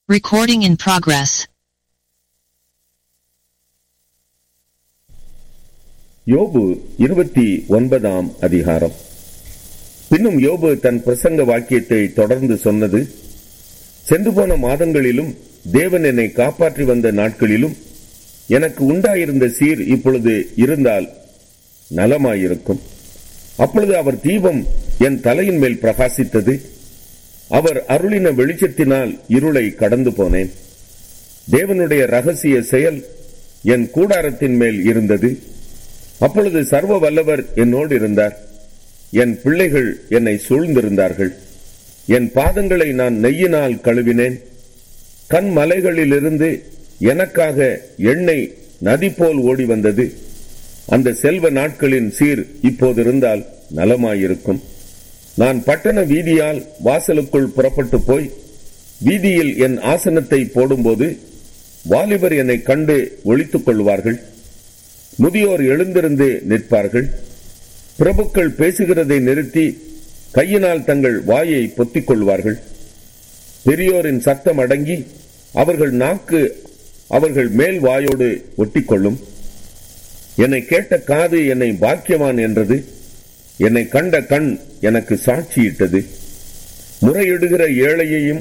Recording in progress. யோபு இருபத்தி ஒன்பதாம் அதிகாரம் பின்னும் யோபு தன் பிரசங்க வாக்கியத்தை தொடர்ந்து சொன்னது சென்று போன மாதங்களிலும் தேவன் என்னை காப்பாற்றி வந்த நாட்களிலும் எனக்கு உண்டாயிருந்த சீர் இப்பொழுது இருந்தால் நலமாயிருக்கும் அப்பொழுது அவர் தீபம் என் தலையின் மேல் பிரகாசித்தது அவர் அருளின வெளிச்சத்தினால் இருளை கடந்து போனேன் தேவனுடைய ரகசிய செயல் என் கூடாரத்தின் மேல் இருந்தது அப்பொழுது சர்வ வல்லவர் என்னோடு இருந்தார் என் பிள்ளைகள் என்னை சூழ்ந்திருந்தார்கள் என் பாதங்களை நான் நெய்யினால் கழுவினேன் கண் மலைகளிலிருந்து எனக்காக எண்ணெய் நதி போல் ஓடி வந்தது அந்த செல்வ நாட்களின் சீர் இப்போது இருந்தால் நலமாயிருக்கும் நான் பட்டண வீதியால் வாசலுக்குள் புறப்பட்டு போய் வீதியில் என் ஆசனத்தை போடும்போது வாலிபர் என்னை கண்டு ஒழித்துக் கொள்வார்கள் முதியோர் எழுந்திருந்து நிற்பார்கள் பிரபுக்கள் பேசுகிறதை நிறுத்தி கையினால் தங்கள் வாயை பொத்திக் கொள்வார்கள் பெரியோரின் சத்தம் அடங்கி அவர்கள் நாக்கு அவர்கள் மேல் வாயோடு ஒட்டிக்கொள்ளும் என்னை கேட்ட காது என்னை பாக்கியவான் என்றது என்னை கண்ட கண் எனக்கு சாட்சியிட்டது முறையிடுகிற ஏழையையும்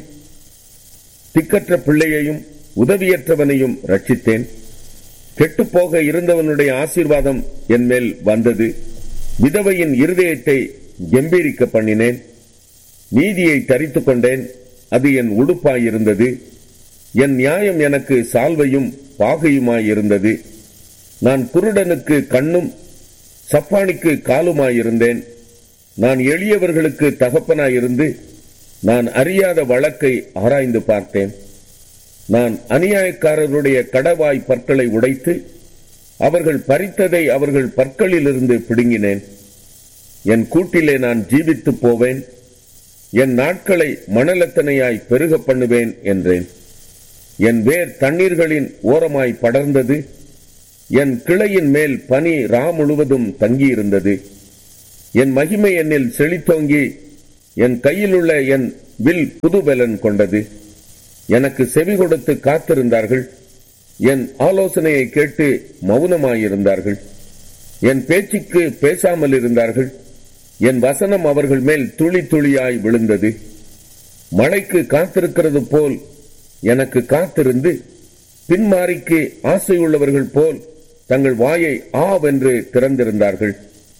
திக்கற்ற பிள்ளையையும் உதவியற்றவனையும் ரட்சித்தேன் கெட்டுப்போக இருந்தவனுடைய ஆசீர்வாதம் என் மேல் வந்தது விதவையின் இருதயத்தை கம்பீரிக்க பண்ணினேன் நீதியை தரித்துக் கொண்டேன் அது என் உடுப்பாயிருந்தது என் நியாயம் எனக்கு சால்வையும் பாகையுமாயிருந்தது நான் குருடனுக்கு கண்ணும் சப்பானிக்கு காலுமாயிருந்தேன் நான் எளியவர்களுக்கு தகப்பனாயிருந்து நான் அறியாத வழக்கை ஆராய்ந்து பார்த்தேன் நான் அநியாயக்காரருடைய கடவாய் பற்களை உடைத்து அவர்கள் பறித்ததை அவர்கள் பற்களிலிருந்து பிடுங்கினேன் என் கூட்டிலே நான் ஜீவித்து போவேன் என் நாட்களை மணலத்தனையாய் பெருக பண்ணுவேன் என்றேன் என் வேர் தண்ணீர்களின் ஓரமாய் படர்ந்தது என் கிளையின் மேல் பனி ரா முழுவதும் தங்கியிருந்தது என் மகிமை என்னில் செழித்தோங்கி என் கையிலுள்ள என் வில் புதுபலன் கொண்டது எனக்கு செவி கொடுத்து காத்திருந்தார்கள் என் ஆலோசனையை கேட்டு மௌனமாயிருந்தார்கள் என் பேச்சுக்கு பேசாமல் இருந்தார்கள் என் வசனம் அவர்கள் மேல் துளி துளியாய் விழுந்தது மழைக்கு காத்திருக்கிறது போல் எனக்கு காத்திருந்து பின்மாரிக்கு ஆசையுள்ளவர்கள் போல் தங்கள் வாயை ஆவென்று திறந்திருந்தார்கள்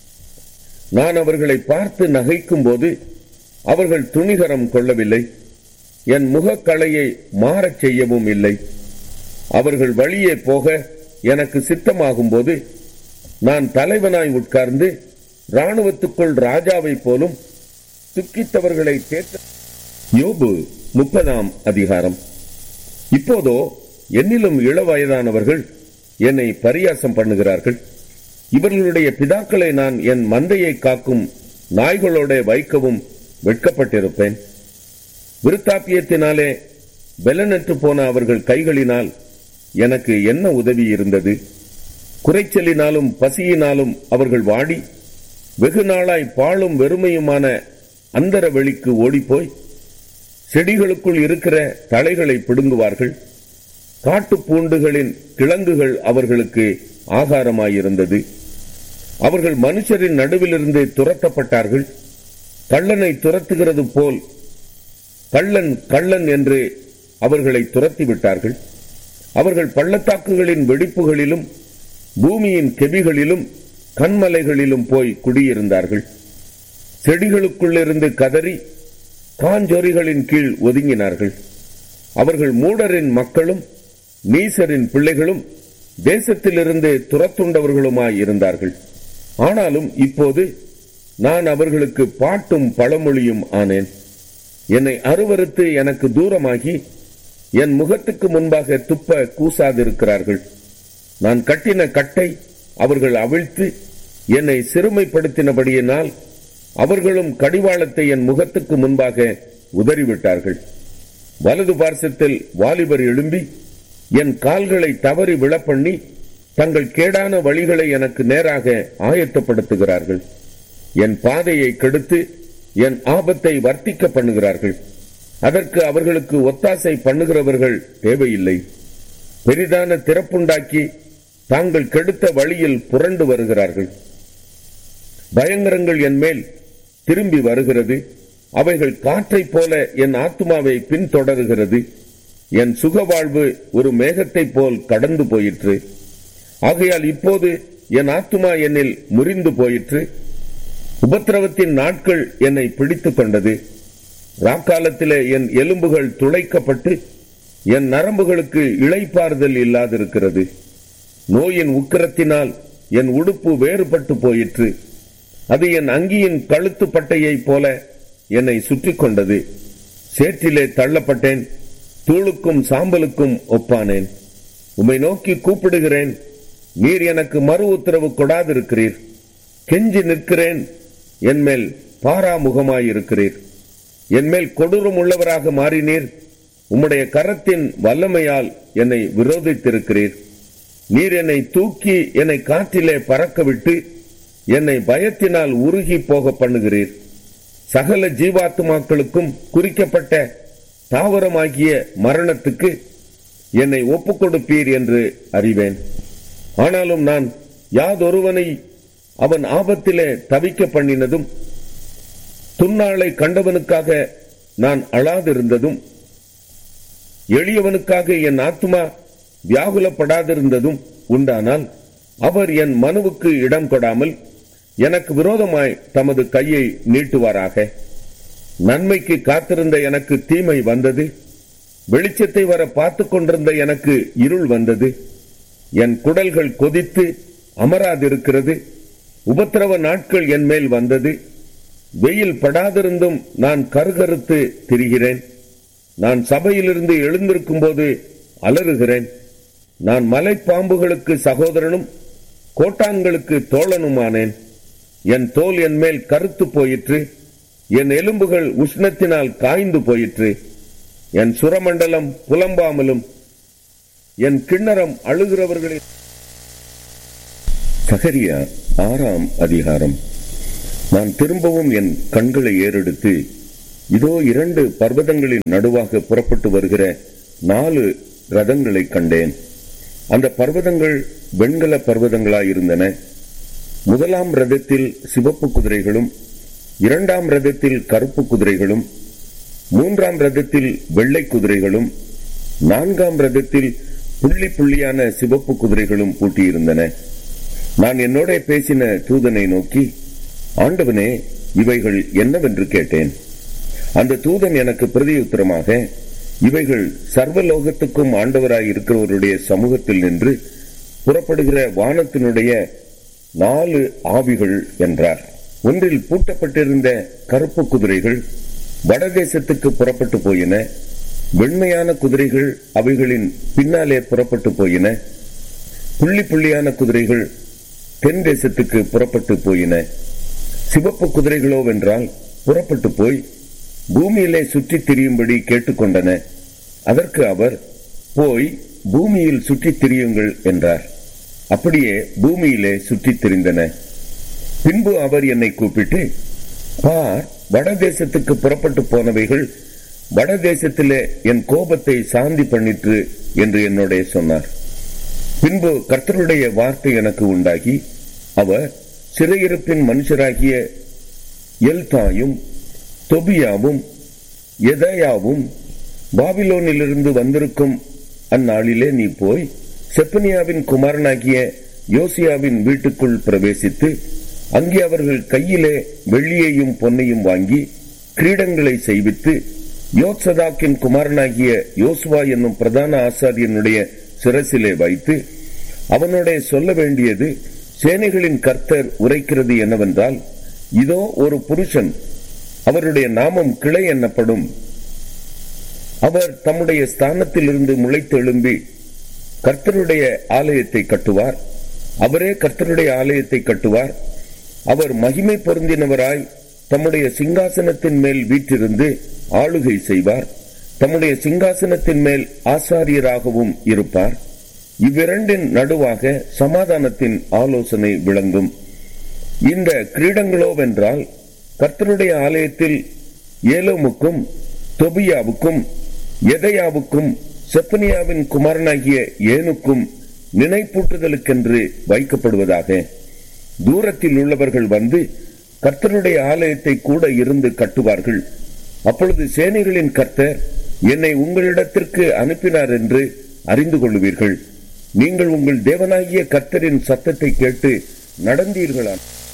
நான் அவர்களை பார்த்து நகைக்கும் போது அவர்கள் துணிகரம் கொள்ளவில்லை என் முகக்கலையை மாறச் செய்யவும் இல்லை அவர்கள் வழியே போக எனக்கு சித்தமாகும் போது நான் தலைவனாய் உட்கார்ந்து ராணுவத்துக்குள் ராஜாவை போலும் துக்கித்தவர்களை தேற்ற யோபு முப்பதாம் அதிகாரம் இப்போதோ என்னிலும் இளவயதானவர்கள் என்னை பரியாசம் பண்ணுகிறார்கள் இவர்களுடைய பிதாக்களை நான் என் மந்தையை காக்கும் நாய்களோட வைக்கவும் வெட்கப்பட்டிருப்பேன் விருத்தாப்பியத்தினாலே பெலனற்று போன அவர்கள் கைகளினால் எனக்கு என்ன உதவி இருந்தது குறைச்சலினாலும் பசியினாலும் அவர்கள் வாடி வெகு நாளாய் பாழும் வெறுமையுமான அந்தர வெளிக்கு ஓடிப்போய் செடிகளுக்குள் இருக்கிற தலைகளை பிடுங்குவார்கள் காட்டு பூண்டுகளின் கிழங்குகள் அவர்களுக்கு ஆகாரமாயிருந்தது அவர்கள் மனுஷரின் நடுவிலிருந்து துரத்தப்பட்டார்கள் கள்ளனை துரத்துகிறது போல் கள்ளன் கள்ளன் என்று அவர்களை துரத்தி விட்டார்கள் அவர்கள் பள்ளத்தாக்குகளின் வெடிப்புகளிலும் பூமியின் கெபிகளிலும் கண்மலைகளிலும் போய் குடியிருந்தார்கள் செடிகளுக்குள்ளிருந்து கதறி காஞ்சொரிகளின் கீழ் ஒதுங்கினார்கள் அவர்கள் மூடரின் மக்களும் நீசரின் பிள்ளைகளும் தேசத்திலிருந்து துரத்துண்டவர்களுமாய் இருந்தார்கள் ஆனாலும் இப்போது நான் அவர்களுக்கு பாட்டும் பழமொழியும் ஆனேன் என்னை அருவறுத்து எனக்கு தூரமாகி என் முகத்துக்கு முன்பாக துப்ப கூசாதிருக்கிறார்கள் நான் கட்டின கட்டை அவர்கள் அவிழ்த்து என்னை சிறுமைப்படுத்தினபடியினால் அவர்களும் கடிவாளத்தை என் முகத்துக்கு முன்பாக உதறிவிட்டார்கள் வலது பார்சத்தில் வாலிபர் எழும்பி என் கால்களை தவறி விழப்பண்ணி தங்கள் கேடான வழிகளை எனக்கு நேராக ஆயத்தப்படுத்துகிறார்கள் என் பாதையை கெடுத்து என் ஆபத்தை வர்த்திக்க பண்ணுகிறார்கள் அதற்கு அவர்களுக்கு ஒத்தாசை பண்ணுகிறவர்கள் தேவையில்லை பெரிதான திறப்புண்டாக்கி தாங்கள் கெடுத்த வழியில் புரண்டு வருகிறார்கள் பயங்கரங்கள் என் மேல் திரும்பி வருகிறது அவைகள் காற்றைப் போல என் ஆத்மாவை பின்தொடருகிறது என் சுகவாழ்வு ஒரு மேகத்தைப் போல் கடந்து போயிற்று ஆகையால் இப்போது என் ஆத்துமா என்னில் முறிந்து போயிற்று உபத்திரவத்தின் நாட்கள் என்னை பிடித்துக் கொண்டது ராக்காலத்திலே என் எலும்புகள் துளைக்கப்பட்டு என் நரம்புகளுக்கு இளைப்பாறுதல் இல்லாதிருக்கிறது நோயின் உக்கிரத்தினால் என் உடுப்பு வேறுபட்டு போயிற்று அது என் அங்கியின் கழுத்து பட்டையைப் போல என்னை சுற்றி கொண்டது சேற்றிலே தள்ளப்பட்டேன் தூளுக்கும் சாம்பலுக்கும் ஒப்பானேன் உம்மை நோக்கி கூப்பிடுகிறேன் நீர் எனக்கு மறு உத்தரவு கொடாதிருக்கிறீர் கெஞ்சி நிற்கிறேன் என் மேல் பாராமுகமாயிருக்கிறீர் என் மேல் கொடூரம் உள்ளவராக மாறினீர் உம்முடைய கரத்தின் வல்லமையால் என்னை விரோதித்திருக்கிறீர் நீர் என்னை தூக்கி என்னை காற்றிலே பறக்க விட்டு என்னை பயத்தினால் உருகி போக பண்ணுகிறீர் சகல ஜீவாத்மாக்களுக்கும் குறிக்கப்பட்ட தாவரமாகிய மரணத்துக்கு என்னை ஒப்புக் கொடுப்பீர் என்று அறிவேன் ஆனாலும் நான் யாதொருவனை அவன் ஆபத்திலே தவிக்க பண்ணினதும் துன்னாளை கண்டவனுக்காக நான் அழாதிருந்ததும் எளியவனுக்காக என் ஆத்மா வியாகுலப்படாதிருந்ததும் உண்டானால் அவர் என் மனுவுக்கு இடம் கொடாமல் எனக்கு விரோதமாய் தமது கையை நீட்டுவாராக நன்மைக்கு காத்திருந்த எனக்கு தீமை வந்தது வெளிச்சத்தை வர பார்த்து கொண்டிருந்த எனக்கு இருள் வந்தது என் குடல்கள் கொதித்து அமராதிருக்கிறது உபத்திரவ நாட்கள் என் மேல் வந்தது வெயில் படாதிருந்தும் நான் கருகருத்து திரிகிறேன் நான் சபையிலிருந்து எழுந்திருக்கும் போது அலறுகிறேன் நான் மலைப்பாம்புகளுக்கு சகோதரனும் கோட்டான்களுக்கு தோழனுமானேன் என் தோல் என் மேல் கருத்து போயிற்று என் எலும்புகள் உஷ்ணத்தினால் காய்ந்து போயிற்று என் சுரமண்டலம் புலம்பாமலும் என் கிண்ணறம் அழுகிறவர்களின் சகரியா ஆறாம் அதிகாரம் நான் திரும்பவும் என் கண்களை ஏறெடுத்து இதோ இரண்டு பர்வதங்களின் நடுவாக புறப்பட்டு வருகிற நாலு ரதங்களை கண்டேன் அந்த பர்வதங்கள் வெண்கல பர்வதங்களாயிருந்தன முதலாம் ரதத்தில் சிவப்பு குதிரைகளும் இரண்டாம் ரதத்தில் கருப்பு குதிரைகளும் மூன்றாம் ரதத்தில் வெள்ளை குதிரைகளும் நான்காம் ரதத்தில் புள்ளி புள்ளியான சிவப்பு குதிரைகளும் பூட்டியிருந்தன நான் என்னோட பேசின தூதனை நோக்கி ஆண்டவனே இவைகள் என்னவென்று கேட்டேன் அந்த தூதன் எனக்கு பிரதியுத்தரமாக இவைகள் சர்வலோகத்துக்கும் ஆண்டவராய் இருக்கிறவருடைய சமூகத்தில் நின்று புறப்படுகிற வானத்தினுடைய நாலு ஆவிகள் என்றார் ஒன்றில் பூட்டப்பட்டிருந்த கருப்பு குதிரைகள் வடதேசத்துக்கு புறப்பட்டு போயின வெண்மையான குதிரைகள் அவைகளின் பின்னாலே புறப்பட்டு போயின புள்ளி புள்ளியான குதிரைகள் தென் தேசத்துக்கு புறப்பட்டு போயின சிவப்பு குதிரைகளோ வென்றால் புறப்பட்டு போய் பூமியிலே சுற்றித் திரியும்படி கேட்டுக்கொண்டன அதற்கு அவர் போய் பூமியில் சுற்றித் திரியுங்கள் என்றார் அப்படியே பூமியிலே சுற்றித் திரிந்தன பின்பு அவர் என்னை கூப்பிட்டு பார் வடதேசத்துக்கு புறப்பட்டு போனவைகள் வடதேசத்திலே என் கோபத்தை சாந்தி பண்ணிற்று என்று என்னோட சொன்னார் பின்பு கர்த்தருடைய வார்த்தை எனக்கு உண்டாகி அவர் சிறையிருப்பின் மனுஷராகிய எல்தாயும் தொபியாவும் எதயாவும் பாபிலோனிலிருந்து வந்திருக்கும் அந்நாளிலே நீ போய் செப்பனியாவின் குமாரனாகிய யோசியாவின் வீட்டுக்குள் பிரவேசித்து அங்கே அவர்கள் கையிலே வெள்ளியையும் பொன்னையும் வாங்கி கிரீடங்களை செய்வித்து யோத்சதாக்கின் குமாரனாகிய யோசுவா என்னும் பிரதான ஆசாரியனுடைய சிரசிலே வைத்து அவனோட சொல்ல வேண்டியது சேனைகளின் கர்த்தர் உரைக்கிறது என்னவென்றால் இதோ ஒரு புருஷன் அவருடைய நாமம் கிளை என்னப்படும் அவர் தம்முடைய ஸ்தானத்திலிருந்து முளைத்தெழும்பி கர்த்தருடைய ஆலயத்தை கட்டுவார் அவரே கர்த்தருடைய ஆலயத்தை கட்டுவார் அவர் மகிமை பொருந்தினவராய் தம்முடைய சிங்காசனத்தின் மேல் வீற்றிருந்து ஆளுகை செய்வார் தம்முடைய சிங்காசனத்தின் மேல் ஆசாரியராகவும் இருப்பார் இவ்விரண்டின் நடுவாக சமாதானத்தின் ஆலோசனை விளங்கும் இந்த கிரீடங்களோவென்றால் கர்த்தருடைய ஆலயத்தில் ஏலோமுக்கும் தொபியாவுக்கும் எதையாவுக்கும் செப்பனியாவின் குமாரனாகிய ஏனுக்கும் நினைப்பூட்டுதலுக்கென்று வைக்கப்படுவதாக தூரத்தில் உள்ளவர்கள் வந்து கர்த்தருடைய ஆலயத்தை கூட இருந்து கட்டுவார்கள் அப்பொழுது சேனைகளின் கர்த்தர் என்னை உங்களிடத்திற்கு அனுப்பினார் என்று அறிந்து கொள்வீர்கள் நீங்கள் உங்கள் தேவனாகிய கர்த்தரின் சத்தத்தை கேட்டு நடந்தீர்களா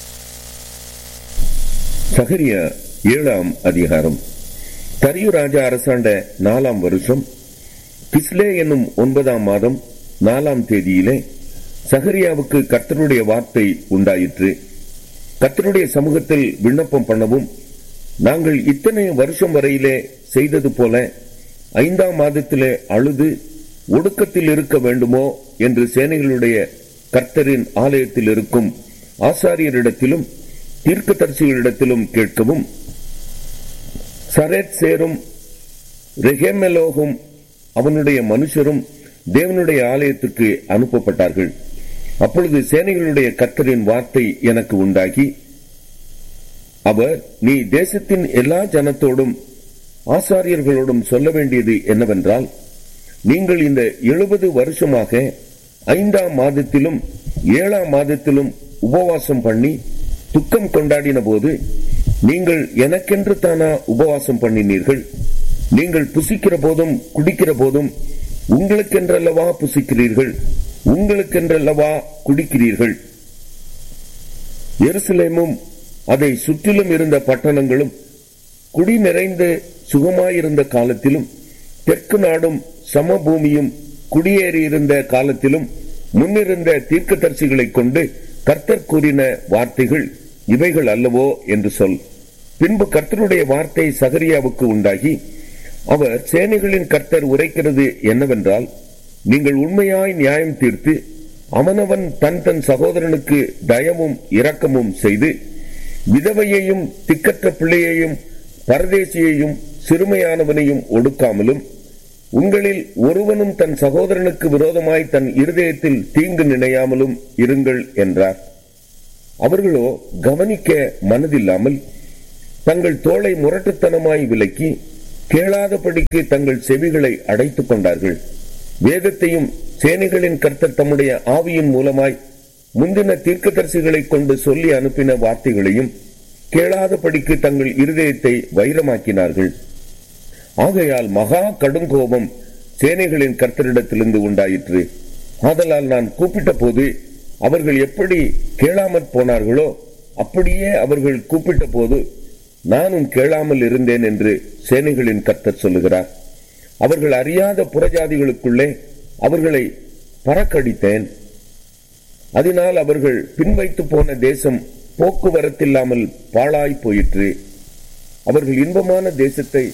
சகரியா ஏழாம் அதிகாரம் தரியு ராஜா அரசாண்ட நாலாம் வருஷம் கிஸ்லே என்னும் ஒன்பதாம் மாதம் நாலாம் தேதியிலே சகரியாவுக்கு கர்த்தருடைய வார்த்தை உண்டாயிற்று கர்த்தருடைய சமூகத்தில் விண்ணப்பம் பண்ணவும் நாங்கள் இத்தனை வருஷம் வரையிலே செய்தது போல ஐந்தாம் மாதத்திலே அழுது ஒடுக்கத்தில் இருக்க வேண்டுமோ என்று சேனைகளுடைய கர்த்தரின் ஆலயத்தில் இருக்கும் ஆசாரியரிடத்திலும் தீர்க்கதரிசிகளிடத்திலும் கேட்கவும் சரேத் சேரும் ரெஹேமெலோகும் அவனுடைய மனுஷரும் தேவனுடைய ஆலயத்துக்கு அனுப்பப்பட்டார்கள் அப்பொழுது சேனைகளுடைய கர்த்தரின் வார்த்தை எனக்கு உண்டாகி அவர் நீ தேசத்தின் எல்லா ஜனத்தோடும் ஆசாரியர்களோடும் சொல்ல வேண்டியது என்னவென்றால் நீங்கள் இந்த எழுபது வருஷமாக ஐந்தாம் மாதத்திலும் ஏழாம் மாதத்திலும் உபவாசம் பண்ணி துக்கம் கொண்டாடின போது நீங்கள் எனக்கென்று தானா உபவாசம் பண்ணினீர்கள் நீங்கள் புசிக்கிற போதும் குடிக்கிற போதும் உங்களுக்கென்றல்லவா புசிக்கிறீர்கள் உங்களுக்கென்றல்லவா குடிக்கிறீர்கள் எருசலேமும் அதை சுற்றிலும் இருந்த பட்டணங்களும் குடி நிறைந்து சுகமாயிருந்த காலத்திலும் தெற்கு நாடும் சமபூமியும் குடியேறியிருந்த காலத்திலும் முன்னிருந்த தீர்க்கதரிசிகளை கொண்டு கர்த்தர் கூறின வார்த்தைகள் இவைகள் அல்லவோ என்று சொல் பின்பு கர்த்தருடைய வார்த்தை சகரியாவுக்கு உண்டாகி அவர் சேனைகளின் கர்த்தர் உரைக்கிறது என்னவென்றால் நீங்கள் உண்மையாய் நியாயம் தீர்த்து அவனவன் தன் தன் சகோதரனுக்கு தயவும் இரக்கமும் செய்து விதவையையும் திக்கற்ற பிள்ளையையும் பரதேசியையும் சிறுமையானவனையும் ஒடுக்காமலும் உங்களில் ஒருவனும் தன் சகோதரனுக்கு விரோதமாய் தன் இருதயத்தில் தீங்கு நினையாமலும் இருங்கள் என்றார் அவர்களோ கவனிக்க மனதில்லாமல் தங்கள் தோளை முரட்டுத்தனமாய் விலக்கி கேளாதபடிக்கு தங்கள் செவிகளை அடைத்துக் கொண்டார்கள் வேதத்தையும் சேனைகளின் கர்த்தர் தம்முடைய ஆவியின் மூலமாய் முந்தின தீர்க்கதரிசிகளை கொண்டு சொல்லி அனுப்பின வார்த்தைகளையும் கேளாதபடிக்கு தங்கள் இருதயத்தை வைரமாக்கினார்கள் ஆகையால் மகா கடுங்கோபம் சேனைகளின் கர்த்தரிடத்திலிருந்து உண்டாயிற்று ஆதலால் நான் கூப்பிட்ட போது அவர்கள் எப்படி கேளாமற் போனார்களோ அப்படியே அவர்கள் கூப்பிட்ட போது நானும் கேளாமல் இருந்தேன் என்று சேனைகளின் கர்த்தர் சொல்லுகிறார் அவர்கள் அறியாத புறஜாதிகளுக்குள்ளே அவர்களை பறக்கடித்தேன் அதனால் அவர்கள் பின்வைத்து போன தேசம் போக்குவரத்தில்லாமல் பாழாய் போயிற்று அவர்கள் இன்பமான தேசத்தை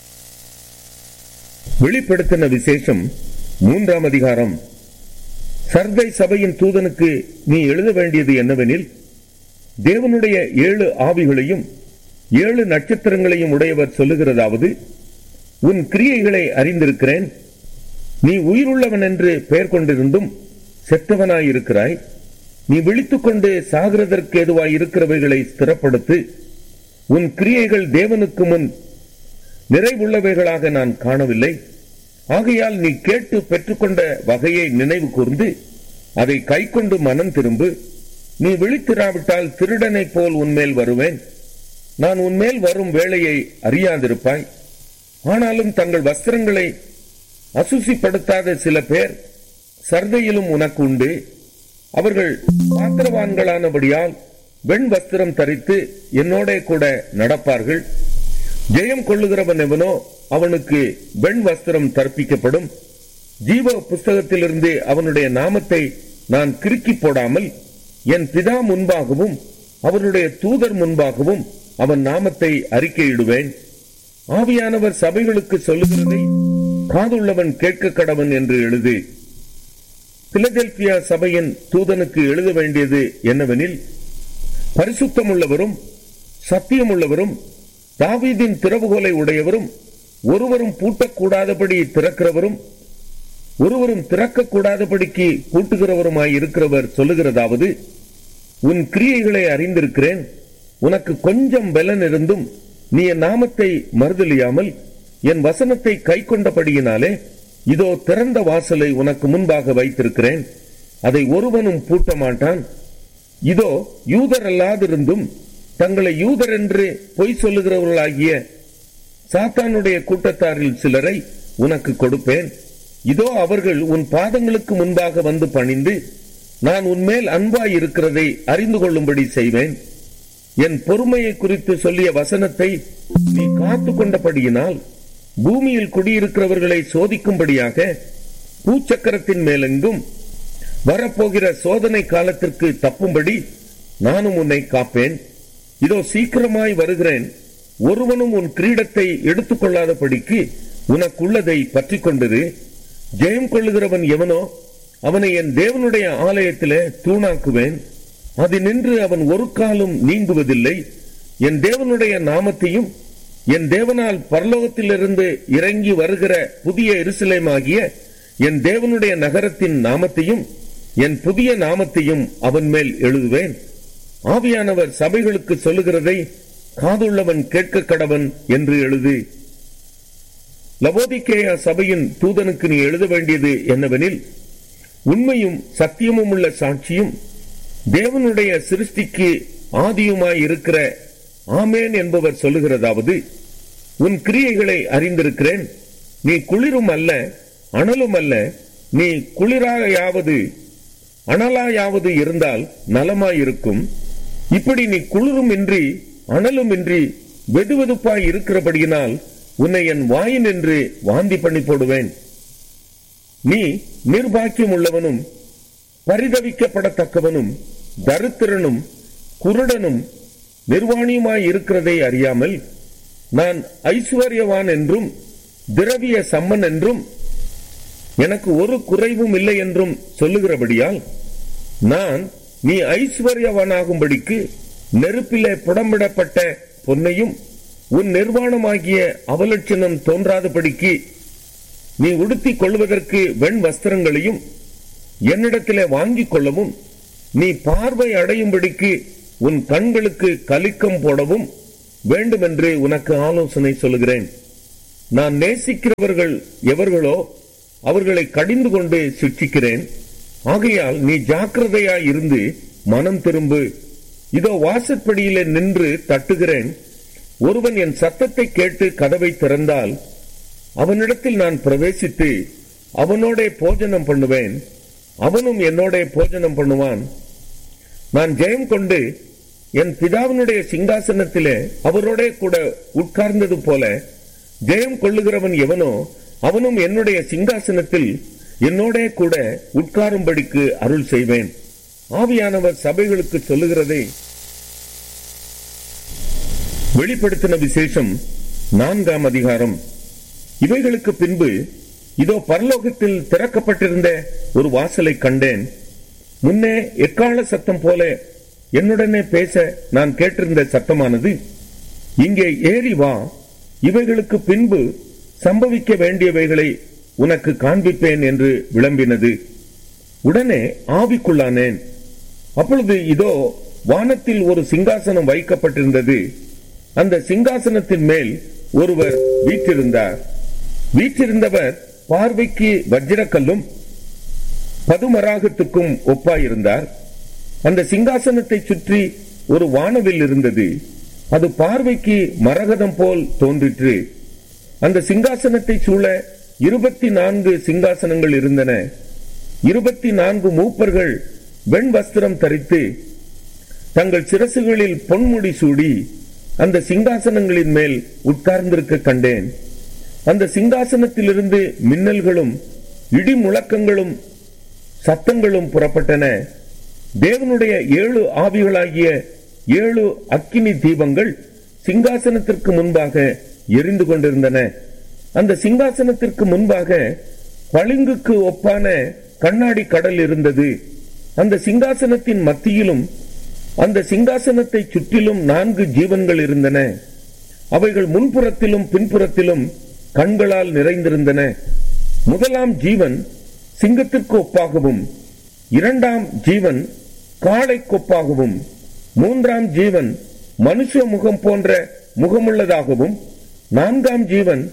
வெளிப்படுத்தின விசேஷம் மூன்றாம் அதிகாரம் சர்தை சபையின் தூதனுக்கு நீ எழுத வேண்டியது என்னவெனில் தேவனுடைய ஏழு ஆவிகளையும் ஏழு நட்சத்திரங்களையும் உடையவர் சொல்லுகிறதாவது உன் கிரியைகளை அறிந்திருக்கிறேன் நீ உயிருள்ளவன் என்று பெயர் கொண்டிருந்தும் செத்தவனாயிருக்கிறாய் நீ விழித்துக் கொண்டு சாகிறதற்கு ஏதுவாய் இருக்கிறவைகளை ஸ்திரப்படுத்து உன் கிரியைகள் தேவனுக்கு முன் நிறைவுள்ளவைகளாக நான் காணவில்லை ஆகையால் நீ கேட்டு பெற்றுக்கொண்ட வகையை நினைவு கூர்ந்து அதை கைக்கொண்டு மனம் திரும்பு நீ விழித்திராவிட்டால் திருடனைப் போல் உன்மேல் வருவேன் நான் உன்மேல் வரும் வேளையை அறியாதிருப்பாய் ஆனாலும் தங்கள் வஸ்திரங்களை அசுசிப்படுத்தாத சில பேர் சர்தையிலும் உனக்கு உண்டு அவர்கள் பாத்திரவான்களானபடியால் வெண் வஸ்திரம் தரித்து என்னோட கூட நடப்பார்கள் ஜெயம் கொள்ளுகிறவன் எவனோ அவனுக்கு வெண் வஸ்திரம் தற்பிக்கப்படும் ஜீவ புஸ்தகத்திலிருந்து அவனுடைய நாமத்தை நான் கிறுக்கி போடாமல் என் பிதா முன்பாகவும் அவருடைய தூதர் முன்பாகவும் அவன் நாமத்தை அறிக்கையிடுவேன் ஆவியானவர் சபைகளுக்கு சொல்லுகிறதை காதுள்ளவன் கேட்க கடவன் என்று எழுது பிலதெல்பியா சபையின் தூதனுக்கு எழுத வேண்டியது என்னவெனில் பரிசுத்தமுள்ளவரும் சத்தியமுள்ளவரும் தாவீதின் திறவுகோலை உடையவரும் ஒருவரும் பூட்டக்கூடாதபடி திறக்கிறவரும் ஒருவரும் திறக்கக்கூடாதபடிக்கு பூட்டுகிறவருமாய் இருக்கிறவர் சொல்லுகிறதாவது உன் கிரியைகளை அறிந்திருக்கிறேன் உனக்கு கொஞ்சம் பலன் இருந்தும் நீ என் நாமத்தை மறுதலியாமல் என் வசனத்தை கை கொண்டபடியினாலே இதோ திறந்த வாசலை உனக்கு முன்பாக வைத்திருக்கிறேன் அதை ஒருவனும் பூட்ட மாட்டான் இதோ யூதர் அல்லாதிருந்தும் தங்களை யூதர் என்று பொய் சொல்லுகிறவர்களாகிய சாத்தானுடைய கூட்டத்தாரில் சிலரை உனக்கு கொடுப்பேன் இதோ அவர்கள் உன் பாதங்களுக்கு முன்பாக வந்து பணிந்து நான் உன்மேல் அன்பாய் இருக்கிறதை அறிந்து கொள்ளும்படி செய்வேன் என் பொறுமையை குறித்து சொல்லிய வசனத்தை நீ காத்து கொண்டபடியினால் பூமியில் குடியிருக்கிறவர்களை சோதிக்கும்படியாக பூச்சக்கரத்தின் மேலெங்கும் வரப்போகிற சோதனை காலத்திற்கு தப்பும்படி நானும் உன்னை காப்பேன் இதோ சீக்கிரமாய் வருகிறேன் ஒருவனும் உன் கிரீடத்தை எடுத்துக் கொள்ளாதபடிக்கு உனக்குள்ளதை பற்றி கொண்டது ஜெயம் கொள்ளுகிறவன் எவனோ அவனை என் தேவனுடைய ஆலயத்திலே தூணாக்குவேன் அது நின்று அவன் ஒரு காலும் நீங்குவதில்லை என் தேவனுடைய நாமத்தையும் என் தேவனால் பரலோகத்திலிருந்து இறங்கி வருகிற புதிய எருசலேமாகிய என் தேவனுடைய நகரத்தின் நாமத்தையும் என் புதிய நாமத்தையும் அவன் மேல் எழுதுவேன் ஆவியானவர் சபைகளுக்கு சொல்லுகிறதை காதுள்ளவன் கேட்க கடவன் என்று எழுது லவோதிக்கேயா சபையின் தூதனுக்கு நீ எழுத வேண்டியது என்னவெனில் உண்மையும் சத்தியமும் உள்ள சாட்சியும் தேவனுடைய சிருஷ்டிக்கு ஆதியுமாய் இருக்கிற ஆமேன் என்பவர் சொல்லுகிறதாவது உன் கிரியைகளை அறிந்திருக்கிறேன் நீ குளிரும் அல்ல அனலும் அல்ல நீ குளிராயாவது அனலாயாவது இருந்தால் நலமாயிருக்கும் இப்படி நீ குளிரும் இன்றி அனலும் இன்றி வெதுவெதுப்பாய் இருக்கிறபடியினால் உன்னை என் வாயின் என்று வாந்தி பண்ணி போடுவேன் நீ நிர்பாக்கியம் உள்ளவனும் பரிதவிக்கப்படத்தக்கவனும் தரித்திரனும் குருடனும் நிர்வாணியுமாய் இருக்கிறதை அறியாமல் நான் ஐஸ்வர்யவான் என்றும் திரவிய சம்மன் என்றும் எனக்கு ஒரு குறைவும் இல்லை என்றும் சொல்லுகிறபடியால் நான் நீ ஐஸ்வர்யவானாகும்படிக்கு நெருப்பிலே புடமிடப்பட்ட பொன்னையும் உன் நிர்வாணமாகிய அவலட்சணம் தோன்றாதபடிக்கு நீ உடுத்திக் கொள்வதற்கு வெண் வஸ்திரங்களையும் என்னிடத்திலே வாங்கிக் கொள்ளவும் நீ பார்வை அடையும்படிக்கு உன் கண்களுக்கு கலிக்கம் போடவும் வேண்டுமென்று உனக்கு ஆலோசனை சொல்லுகிறேன் நான் நேசிக்கிறவர்கள் எவர்களோ அவர்களை கடிந்து கொண்டு சிக்ஷிக்கிறேன் ஆகையால் நீ ஜாக்கிரதையாய் இருந்து மனம் திரும்பு இதோ வாசற்படியிலே நின்று தட்டுகிறேன் ஒருவன் என் சத்தத்தை கேட்டு கதவை திறந்தால் அவனிடத்தில் நான் பிரவேசித்து அவனோட போஜனம் பண்ணுவேன் அவனும் என்னோட போஜனம் பண்ணுவான் நான் ஜெயம் கொண்டு என் பிதாவினுடைய சிங்காசனத்திலே அவரோட கூட உட்கார்ந்தது போல ஜெயம் கொள்ளுகிறவன் எவனோ அவனும் என்னுடைய சிங்காசனத்தில் என்னோட கூட உட்காரும்படிக்கு அருள் செய்வேன் ஆவியானவர் சபைகளுக்கு சொல்லுகிறதை வெளிப்படுத்தின விசேஷம் நான்காம் அதிகாரம் இவைகளுக்கு பின்பு இதோ பரலோகத்தில் திறக்கப்பட்டிருந்த ஒரு வாசலை கண்டேன் முன்னே எக்கால சத்தம் போல என்னுடனே பேச நான் கேட்டிருந்த சத்தமானது இங்கே ஏறி வா இவைகளுக்கு பின்பு சம்பவிக்க வேண்டியவைகளை உனக்கு காண்பிப்பேன் என்று விளம்பினது உடனே ஆவிக்குள்ளானேன் அப்பொழுது இதோ வானத்தில் ஒரு சிங்காசனம் வைக்கப்பட்டிருந்தது அந்த சிங்காசனத்தின் மேல் ஒருவர் வீற்றிருந்தார் வீற்றிருந்தவர் பார்வைக்கு வஜ்ரக்கல்லும் பதுமராகத்துக்கும் ஒப்பாயிருந்தார் அந்த சிங்காசனத்தை சுற்றி ஒரு வானவில் இருந்தது அது பார்வைக்கு மரகதம் போல் தோன்றிற்று அந்த சிங்காசனத்தை சூழ இருபத்தி நான்கு சிங்காசனங்கள் இருந்தன இருபத்தி நான்கு மூப்பர்கள் வெண் வஸ்திரம் தரித்து தங்கள் சிரசுகளில் பொன்முடி சூடி அந்த சிங்காசனங்களின் மேல் உட்கார்ந்திருக்க கண்டேன் அந்த சிங்காசனத்திலிருந்து மின்னல்களும் இடி முழக்கங்களும் சத்தங்களும் புறப்பட்டன தேவனுடைய ஏழு ஆவிகளாகிய ஏழு அக்கினி தீபங்கள் சிங்காசனத்திற்கு முன்பாக எரிந்து கொண்டிருந்தன அந்த சிங்காசனத்திற்கு முன்பாக பளிங்குக்கு ஒப்பான கண்ணாடி கடல் இருந்தது அந்த சிங்காசனத்தின் மத்தியிலும் அந்த சிங்காசனத்தை சுற்றிலும் நான்கு ஜீவன்கள் இருந்தன அவைகள் முன்புறத்திலும் பின்புறத்திலும் கண்களால் நிறைந்திருந்தன முதலாம் ஜீவன் சிங்கத்திற்கு ஒப்பாகவும் இரண்டாம் ஜீவன் காளைக்கொப்பாகவும் மூன்றாம் ஜீவன் மனுஷ முகம் போன்ற முகமுள்ளதாகவும் நான்காம் ஜீவன்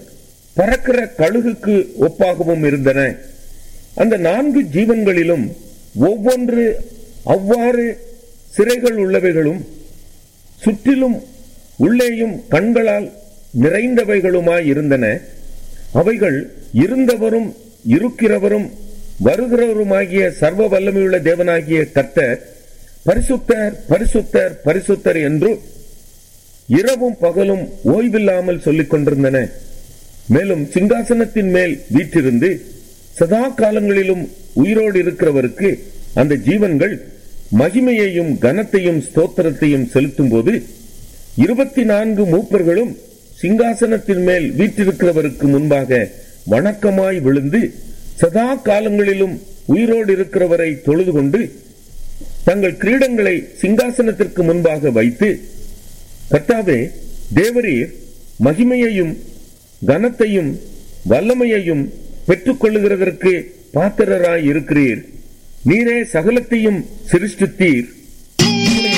பறக்கிற கழுகுக்கு ஒப்பாகவும் இருந்தன அந்த நான்கு ஜீவன்களிலும் ஒவ்வொன்று அவ்வாறு சிறைகள் உள்ளவைகளும் சுற்றிலும் உள்ளேயும் கண்களால் நிறைந்தவைகளுமாய் இருந்தன அவைகள் இருந்தவரும் இருக்கிறவரும் வருகிறவருமாகிய சர்வ வல்லமையுள்ள தேவனாகிய கர்த்தர் பரிசுத்தர் பரிசுத்தர் பரிசுத்தர் என்று இரவும் பகலும் ஓய்வில்லாமல் சொல்லிக் கொண்டிருந்தன மேலும் சிங்காசனத்தின் மேல் வீற்றிருந்து சதா காலங்களிலும் உயிரோடு இருக்கிறவருக்கு அந்த ஜீவன்கள் மகிமையையும் கனத்தையும் ஸ்தோத்திரத்தையும் செலுத்தும் போது இருபத்தி நான்கு மூப்பர்களும் சிங்காசனத்தின் மேல் வீற்றிருக்கிறவருக்கு முன்பாக வணக்கமாய் விழுந்து சதா காலங்களிலும் உயிரோடு இருக்கிறவரை தொழுது கொண்டு தங்கள் கிரீடங்களை சிங்காசனத்திற்கு முன்பாக வைத்து கர்த்தாவே தேவரீர் மகிமையையும் கனத்தையும் வல்லமையையும் பெற்றுக் கொள்ளுகிறதற்கு பாத்திரராய் இருக்கிறீர் நீரே சகலத்தையும் சிருஷ்டித்தீர்